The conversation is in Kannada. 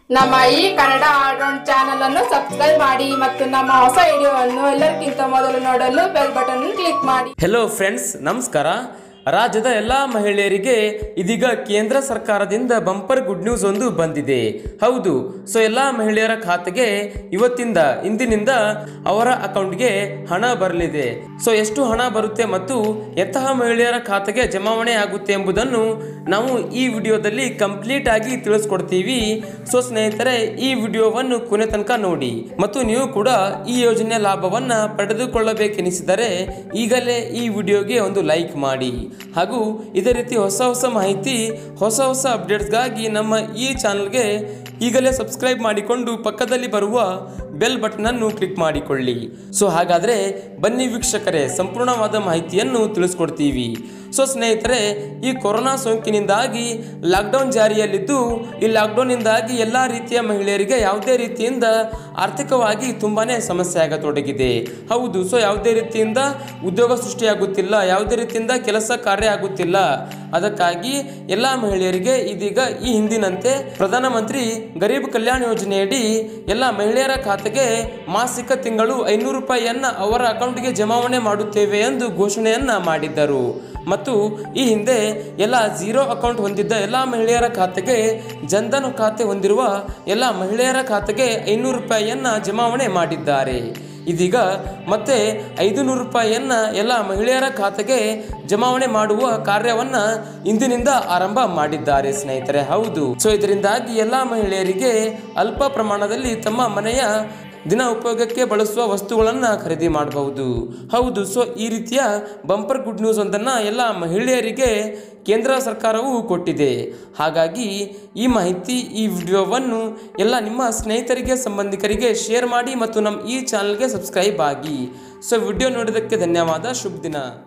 ನಮ್ಮ ಈ ಕನ್ನಡ ಆಲ್ರೌಂಡ್ ಚಾನಲ್ ಅನ್ನು ಸಬ್ಸ್ಕ್ರೈಬ್ ಮಾಡಿ ಮತ್ತು ನಮ್ಮ ಹೊಸ ವಿಡಿಯೋವನ್ನು ಎಲ್ಲರಿಗಿಂತ ಮೊದಲು ನೋಡಲು ಬೆಲ್ ಬಟನ್ ಕ್ಲಿಕ್ ಮಾಡಿ ಹೆಲೋ ಫ್ರೆಂಡ್ಸ್ ನಮಸ್ಕಾರ ರಾಜ್ಯದ ಎಲ್ಲ ಮಹಿಳೆಯರಿಗೆ ಇದೀಗ ಕೇಂದ್ರ ಸರ್ಕಾರದಿಂದ ಬಂಪರ್ ಗುಡ್ ನ್ಯೂಸ್ ಒಂದು ಬಂದಿದೆ ಹೌದು ಸೊ ಎಲ್ಲ ಮಹಿಳೆಯರ ಖಾತೆಗೆ ಇವತ್ತಿಂದ ಇಂದಿನಿಂದ ಅವರ ಅಕೌಂಟ್ಗೆ ಹಣ ಬರಲಿದೆ ಸೊ ಎಷ್ಟು ಹಣ ಬರುತ್ತೆ ಮತ್ತು ಎಂತಹ ಮಹಿಳೆಯರ ಖಾತೆಗೆ ಜಮಾವಣೆ ಆಗುತ್ತೆ ಎಂಬುದನ್ನು ನಾವು ಈ ವಿಡಿಯೋದಲ್ಲಿ ಕಂಪ್ಲೀಟ್ ಆಗಿ ತಿಳಿಸ್ಕೊಡ್ತೀವಿ ಸೊ ಸ್ನೇಹಿತರೆ ಈ ವಿಡಿಯೋವನ್ನು ಕೊನೆ ತನಕ ನೋಡಿ ಮತ್ತು ನೀವು ಕೂಡ ಈ ಯೋಜನೆಯ ಲಾಭವನ್ನ ಪಡೆದುಕೊಳ್ಳಬೇಕೆನಿಸಿದರೆ ಈಗಲೇ ಈ ವಿಡಿಯೋಗೆ ಒಂದು ಲೈಕ್ ಮಾಡಿ ಹಾಗೂ ಇದೇ ರೀತಿ ಹೊಸ ಹೊಸ ಮಾಹಿತಿ ಹೊಸ ಹೊಸ ಅಪ್ಡೇಟ್ಸ್ಗಾಗಿ ನಮ್ಮ ಈ ಚಾನಲ್ಗೆ ಈಗಲೇ ಸಬ್ಸ್ಕ್ರೈಬ್ ಮಾಡಿಕೊಂಡು ಪಕ್ಕದಲ್ಲಿ ಬರುವ ಬೆಲ್ ಬಟನ್ ಅನ್ನು ಕ್ಲಿಕ್ ಮಾಡಿಕೊಳ್ಳಿ ಸೊ ಹಾಗಾದ್ರೆ ಬನ್ನಿ ವೀಕ್ಷಕರೇ ಸಂಪೂರ್ಣವಾದ ಮಾಹಿತಿಯನ್ನು ತಿಳಿಸ್ಕೊಡ್ತೀವಿ ಸೊ ಸ್ನೇಹಿತರೆ ಈ ಕೊರೋನಾ ಸೋಂಕಿನಿಂದಾಗಿ ಲಾಕ್ಡೌನ್ ಜಾರಿಯಲ್ಲಿದ್ದು ಈ ಲಾಕ್ಡೌನ್ನಿಂದಾಗಿ ಎಲ್ಲ ರೀತಿಯ ಮಹಿಳೆಯರಿಗೆ ಯಾವುದೇ ರೀತಿಯಿಂದ ಆರ್ಥಿಕವಾಗಿ ತುಂಬಾನೇ ಸಮಸ್ಯೆ ಆಗತೊಡಗಿದೆ ಹೌದು ಸೊ ಯಾವುದೇ ರೀತಿಯಿಂದ ಉದ್ಯೋಗ ಸೃಷ್ಟಿಯಾಗುತ್ತಿಲ್ಲ ಯಾವುದೇ ರೀತಿಯಿಂದ ಕೆಲಸ ಕಾರ್ಯ ಆಗುತ್ತಿಲ್ಲ ಅದಕ್ಕಾಗಿ ಎಲ್ಲ ಮಹಿಳೆಯರಿಗೆ ಇದೀಗ ಈ ಹಿಂದಿನಂತೆ ಪ್ರಧಾನಮಂತ್ರಿ ಗರೀಬ್ ಕಲ್ಯಾಣ ಯೋಜನೆಯಡಿ ಎಲ್ಲ ಮಹಿಳೆಯರ ಖಾತೆಗೆ ಮಾಸಿಕ ತಿಂಗಳು ಐನೂರು ರೂಪಾಯಿಯನ್ನ ಅವರ ಅಕೌಂಟ್ಗೆ ಜಮಾವಣೆ ಮಾಡುತ್ತೇವೆ ಎಂದು ಘೋಷಣೆಯನ್ನ ಮಾಡಿದ್ದರು ಮತ್ತು ಈ ಹಿಂದೆ ಎಲ್ಲ ಝೀರೋ ಅಕೌಂಟ್ ಹೊಂದಿದ್ದ ಎಲ್ಲ ಮಹಿಳೆಯರ ಖಾತೆಗೆ ಜನ್ಧನ್ ಖಾತೆ ಹೊಂದಿರುವ ಎಲ್ಲ ಮಹಿಳೆಯರ ಖಾತೆಗೆ ಐನೂರು ರೂಪಾಯಿಯನ್ನ ಜಮಾವಣೆ ಮಾಡಿದ್ದಾರೆ ಇದೀಗ ಮತ್ತೆ ಐದು ನೂರು ರೂಪಾಯಿಯನ್ನ ಎಲ್ಲ ಮಹಿಳೆಯರ ಖಾತೆಗೆ ಜಮಾವಣೆ ಮಾಡುವ ಕಾರ್ಯವನ್ನ ಇಂದಿನಿಂದ ಆರಂಭ ಮಾಡಿದ್ದಾರೆ ಸ್ನೇಹಿತರೆ ಹೌದು ಸೊ ಇದರಿಂದಾಗಿ ಎಲ್ಲ ಮಹಿಳೆಯರಿಗೆ ಅಲ್ಪ ಪ್ರಮಾಣದಲ್ಲಿ ತಮ್ಮ ಮನೆಯ ದಿನ ಉಪಯೋಗಕ್ಕೆ ಬಳಸುವ ವಸ್ತುಗಳನ್ನು ಖರೀದಿ ಮಾಡಬಹುದು ಹೌದು ಸೊ ಈ ರೀತಿಯ ಬಂಪರ್ ಗುಡ್ ನ್ಯೂಸ್ ಒಂದನ್ನು ಎಲ್ಲ ಮಹಿಳೆಯರಿಗೆ ಕೇಂದ್ರ ಸರ್ಕಾರವು ಕೊಟ್ಟಿದೆ ಹಾಗಾಗಿ ಈ ಮಾಹಿತಿ ಈ ವಿಡಿಯೋವನ್ನು ಎಲ್ಲ ನಿಮ್ಮ ಸ್ನೇಹಿತರಿಗೆ ಸಂಬಂಧಿಕರಿಗೆ ಶೇರ್ ಮಾಡಿ ಮತ್ತು ನಮ್ಮ ಈ ಚಾನಲ್ಗೆ ಸಬ್ಸ್ಕ್ರೈಬ್ ಆಗಿ ಸೊ ವಿಡಿಯೋ ನೋಡಿದ್ದಕ್ಕೆ ಧನ್ಯವಾದ ಶುಭ ದಿನ